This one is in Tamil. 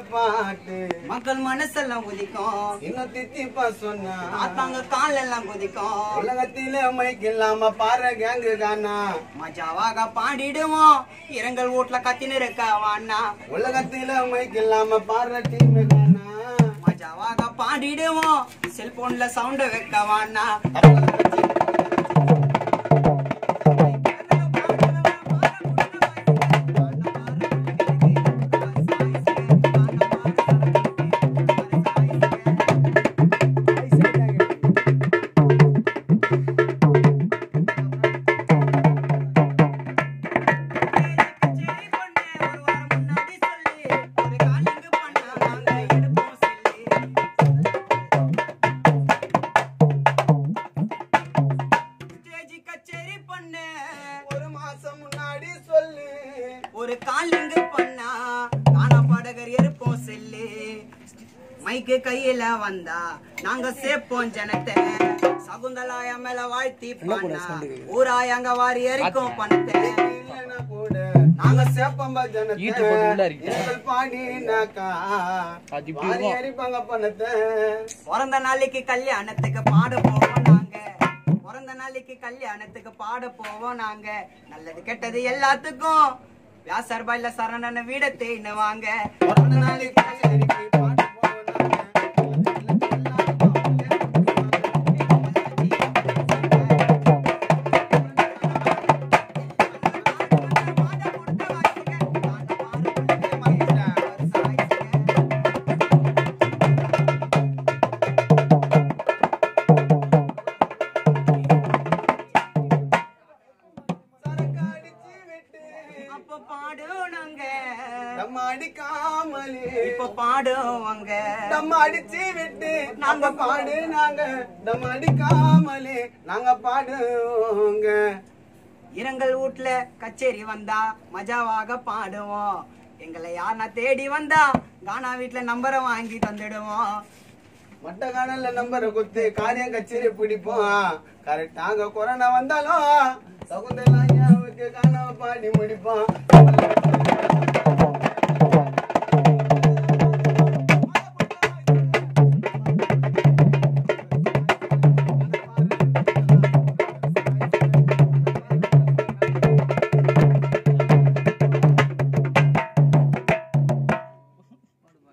பாட்டு மக்கள் மனசெல்லாம் குதிக்கும் இன்னும் தித்திப்பா சொன்னா ஆத்தாங்க கால் எல்லாம் குதிக்கும் உலகத்தில மைக் இல்லாம பாரு கேங்கு கானா மஜாவாக பாடிடுவோம் இரங்கல் வீட்ல கத்தின்னு இருக்க வாண்ணா உலகத்தில மைக் இல்லாம பாரு டீம் கானா மஜாவாக பாடிடுவோம் செல்போன்ல சவுண்ட் வைக்க வாண்ணா கச்சேரி பண்ணு ஒரு மாசம் முன்னாடி சொல்லு ஒரு காலிங்கு பண்ணா காணா பாடகர் இருப்போம் செல்லு மைக்கு கையில வந்தா நாங்க சேப்போம் ஜனத்தை சகுந்தலாய மேல வாழ்த்தி பண்ணா ஊராயங்க வாரி எரிக்கும் பணத்தை இல்லைன்னா கூட நாங்க சேப்பம்பா ஜனத்தை ஈட்டு போட்டு உள்ள இறக்கிட்டேன். எங்கள் பாடினாக்கா அது இப்படி வாரி இருக்கும். எரிப்பாங்க பணத்தை பிறந்த நாளைக்கு கல்யாணத்துக்கு பாட போவோம் நாங்க பிறந்த நாளைக்கு கல்யாணத்துக்கு பாட போவோம் நாங்க நல்லது கெட்டது எல்லாத்துக்கும் வியாசர் பாயில சரணன வீட தேய்னு வாங்க பிறந்த நாளைக்கு கச்சேரிக்கு பாட்டு சரக்கு அடிச்சு விட்டு அப்ப பாடுனாங்க நம்ம அடிக்காமலே இப்ப பாடுவாங்க நம்ம அடிச்சு விட்டு நாங்க பாடு நாங்க நம்ம அடிக்காமலே நாங்க பாடுவோங்க இரங்கல் வீட்ல கச்சேரி வந்தா மஜாவாக பாடுவோம் எங்களை யாருனா தேடி வந்தா கானா வீட்ல நம்பரை வாங்கி தந்துடுவோம் மட்ட காணல நம்பரை குத்து காரியம் கச்சேரி பிடிப்போம் கரெக்டாக கொரோனா வந்தாலும் சகுந்தலாவுக்கு காணாம பாடி முடிப்போம்